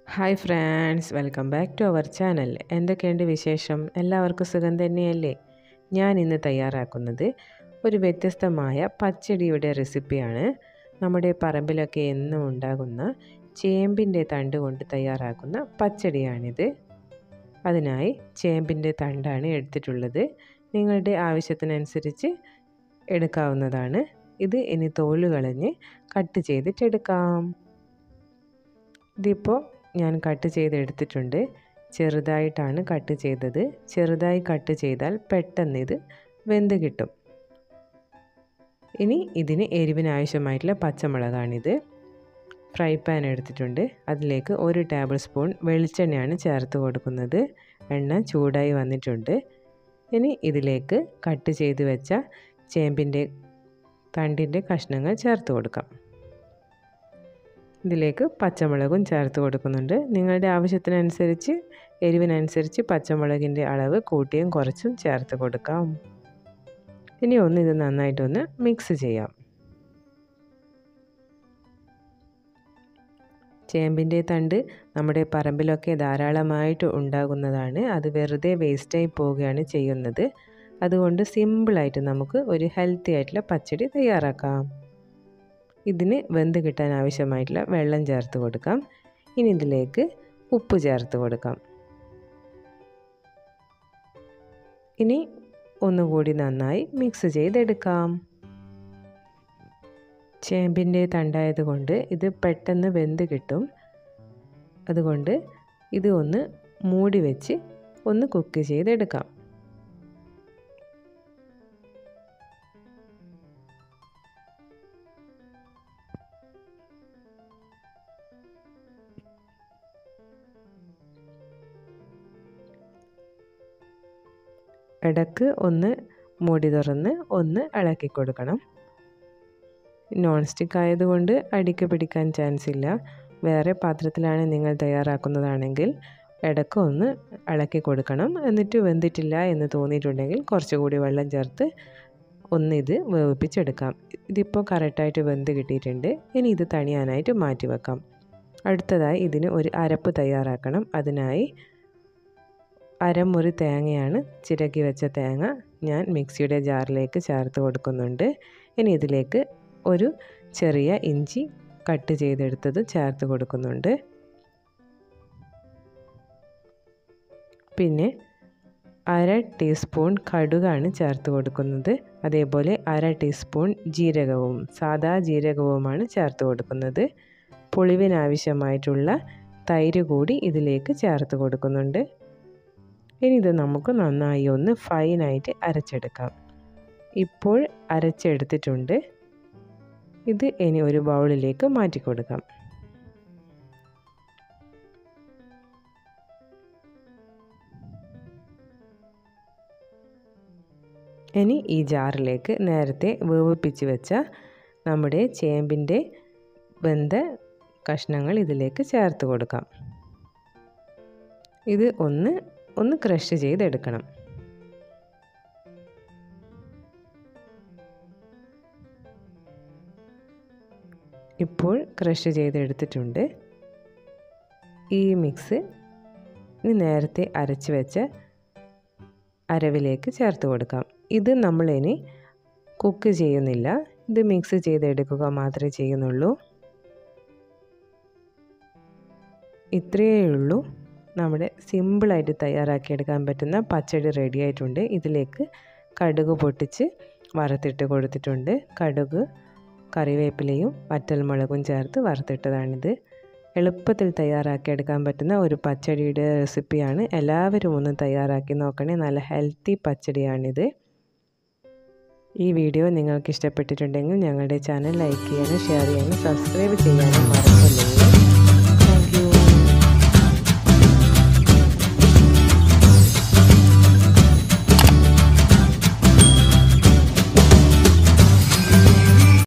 hi friends welcome back to our channel എന്തൊക്കെയുണ്ട് വിശേഷം എല്ലാവർക്കും സുഖം തന്നെയല്ലേ ഞാൻ ഇന്ന് തയ്യാറാക്കുന്നത് ഒരു വ്യത്യസ്തമായ പച്ചടിയുടെ റെസിപ്പിയാണ് നമ്മുടെ പറമ്പിലൊക്കെ എന്നും ഉണ്ടാകുന്ന ചേമ്പിൻ്റെ തണ്ട് കൊണ്ട് തയ്യാറാക്കുന്ന പച്ചടിയാണിത് അതിനായി ചേമ്പിൻ്റെ തണ്ടാണ് എടുത്തിട്ടുള്ളത് നിങ്ങളുടെ ആവശ്യത്തിനനുസരിച്ച് എടുക്കാവുന്നതാണ് ഇത് ഇനി തോല് കളഞ്ഞ് കട്ട് ചെയ്തിട്ടെടുക്കാം ഇതിപ്പോൾ ഞാൻ കട്ട് ചെയ്തെടുത്തിട്ടുണ്ട് ചെറുതായിട്ടാണ് കട്ട് ചെയ്തത് ചെറുതായി കട്ട് ചെയ്താൽ പെട്ടെന്ന് ഇത് വെന്ത് കിട്ടും ഇനി ഇതിന് എരിവിന് ആവശ്യമായിട്ടുള്ള പച്ചമുളകാണിത് ഫ്രൈ പാൻ എടുത്തിട്ടുണ്ട് അതിലേക്ക് ഒരു ടേബിൾ സ്പൂൺ വെളിച്ചെണ്ണയാണ് ചേർത്ത് കൊടുക്കുന്നത് എണ്ണ ചൂടായി വന്നിട്ടുണ്ട് ഇനി ഇതിലേക്ക് കട്ട് ചെയ്ത് വെച്ച ചേമ്പിൻ്റെ തണ്ടിൻ്റെ കഷ്ണങ്ങൾ ചേർത്ത് കൊടുക്കാം ഇതിലേക്ക് പച്ചമുളകും ചേർത്ത് കൊടുക്കുന്നുണ്ട് നിങ്ങളുടെ ആവശ്യത്തിനനുസരിച്ച് എരിവിനനുസരിച്ച് പച്ചമുളകിൻ്റെ അളവ് കൂട്ടിയും കുറച്ചും ചേർത്ത് കൊടുക്കാം ഇനി ഒന്ന് ഇത് നന്നായിട്ടൊന്ന് മിക്സ് ചെയ്യാം ചേമ്പിൻ്റെ തണ്ട് നമ്മുടെ പറമ്പിലൊക്കെ ധാരാളമായിട്ട് ഉണ്ടാകുന്നതാണ് അത് വെറുതെ വേസ്റ്റായി പോവുകയാണ് ചെയ്യുന്നത് അതുകൊണ്ട് സിമ്പിളായിട്ട് നമുക്ക് ഒരു ഹെൽത്തി ആയിട്ടുള്ള പച്ചടി തയ്യാറാക്കാം ഇതിന് വെന്ത് കിട്ടാൻ ആവശ്യമായിട്ടുള്ള വെള്ളം ചേർത്ത് കൊടുക്കാം ഇനി ഇതിലേക്ക് ഉപ്പ് ചേർത്ത് കൊടുക്കാം ഇനി ഒന്നുകൂടി നന്നായി മിക്സ് ചെയ്തെടുക്കാം ചേമ്പിൻ്റെ തണ്ടായത് കൊണ്ട് ഇത് പെട്ടെന്ന് വെന്ത് കിട്ടും അതുകൊണ്ട് ഇത് ഒന്ന് മൂടി വെച്ച് ഒന്ന് കുക്ക് ചെയ്തെടുക്കാം ഇടക്ക് ഒന്ന് മൂടി തുറന്ന് ഒന്ന് ഇളക്കി കൊടുക്കണം നോൺ സ്റ്റിക്ക് ആയതുകൊണ്ട് അടിക്ക് പിടിക്കാൻ ചാൻസ് ഇല്ല വേറെ പാത്രത്തിലാണ് നിങ്ങൾ തയ്യാറാക്കുന്നതാണെങ്കിൽ ഇടക്ക് ഒന്ന് ഇളക്കി കൊടുക്കണം എന്നിട്ട് വെന്തിട്ടില്ല എന്ന് തോന്നിയിട്ടുണ്ടെങ്കിൽ കുറച്ചുകൂടി വെള്ളം ചേർത്ത് ഒന്ന് ഇത് വേവിപ്പിച്ചെടുക്കാം ഇതിപ്പോൾ കറക്റ്റായിട്ട് വെന്ത് കിട്ടിയിട്ടുണ്ട് ഇനി ഇത് തണിയാനായിട്ട് മാറ്റി വെക്കാം അടുത്തതായി ഇതിന് ഒരു അരപ്പ് തയ്യാറാക്കണം അതിനായി അരമുറി തേങ്ങയാണ് ചിരകി വെച്ച തേങ്ങ ഞാൻ മിക്സിയുടെ ജാറിലേക്ക് ചേർത്ത് കൊടുക്കുന്നുണ്ട് ഇനി ഇതിലേക്ക് ഒരു ചെറിയ ഇഞ്ചി കട്ട് ചെയ്തെടുത്തത് ചേർത്ത് കൊടുക്കുന്നുണ്ട് പിന്നെ അര ടീസ്പൂൺ കടുകാണ് ചേർത്ത് കൊടുക്കുന്നത് അതേപോലെ അര ടീസ്പൂൺ ജീരകവും സാദാ ജീരകവുമാണ് ചേർത്ത് കൊടുക്കുന്നത് പുളിവിനാവശ്യമായിട്ടുള്ള തൈര് കൂടി ഇതിലേക്ക് ചേർത്ത് കൊടുക്കുന്നുണ്ട് ഇനി ഇത് നമുക്ക് നന്നായി ഒന്ന് ഫൈനായിട്ട് അരച്ചെടുക്കാം ഇപ്പോൾ അരച്ചെടുത്തിട്ടുണ്ട് ഇത് ഇനി ഒരു ബൗളിലേക്ക് മാറ്റി കൊടുക്കാം ഇനി ഈ ജാറിലേക്ക് നേരത്തെ വേവിപ്പിച്ച് വെച്ച നമ്മുടെ ചേമ്പിൻ്റെ വെന്ത കഷ്ണങ്ങൾ ഇതിലേക്ക് ചേർത്ത് കൊടുക്കാം ഇത് ഒന്ന് ഒന്ന് ക്രഷ് ചെയ്തെടുക്കണം ഇപ്പോൾ ക്രഷ് ചെയ്തെടുത്തിട്ടുണ്ട് ഈ മിക്സ് ഇനി നേരത്തെ അരച്ച് വെച്ച അരവിലേക്ക് ചേർത്ത് കൊടുക്കാം ഇത് നമ്മളിനി കുക്ക് ചെയ്യുന്നില്ല ഇത് മിക്സ് ചെയ്തെടുക്കുക മാത്രമേ ചെയ്യുന്നുള്ളൂ ഇത്രയേ ഉള്ളൂ നമ്മുടെ സിമ്പിളായിട്ട് തയ്യാറാക്കിയെടുക്കാൻ പറ്റുന്ന പച്ചടി റെഡി ആയിട്ടുണ്ട് ഇതിലേക്ക് കടുക് പൊട്ടിച്ച് വറുത്തിട്ട് കൊടുത്തിട്ടുണ്ട് കടുക് കറിവേപ്പിലയും വറ്റൽമുളകും ചേർത്ത് വറുത്തിട്ടതാണിത് എളുപ്പത്തിൽ തയ്യാറാക്കിയെടുക്കാൻ പറ്റുന്ന ഒരു പച്ചടിയുടെ റെസിപ്പിയാണ് എല്ലാവരും ഒന്ന് തയ്യാറാക്കി നോക്കണേ നല്ല ഹെൽത്തി പച്ചടിയാണിത് ഈ വീഡിയോ നിങ്ങൾക്ക് ഇഷ്ടപ്പെട്ടിട്ടുണ്ടെങ്കിൽ ഞങ്ങളുടെ ചാനൽ ലൈക്ക് ചെയ്യാനും ഷെയർ ചെയ്യാനും സബ്സ്ക്രൈബ് ചെയ്യാനും മറക്കല്ലേ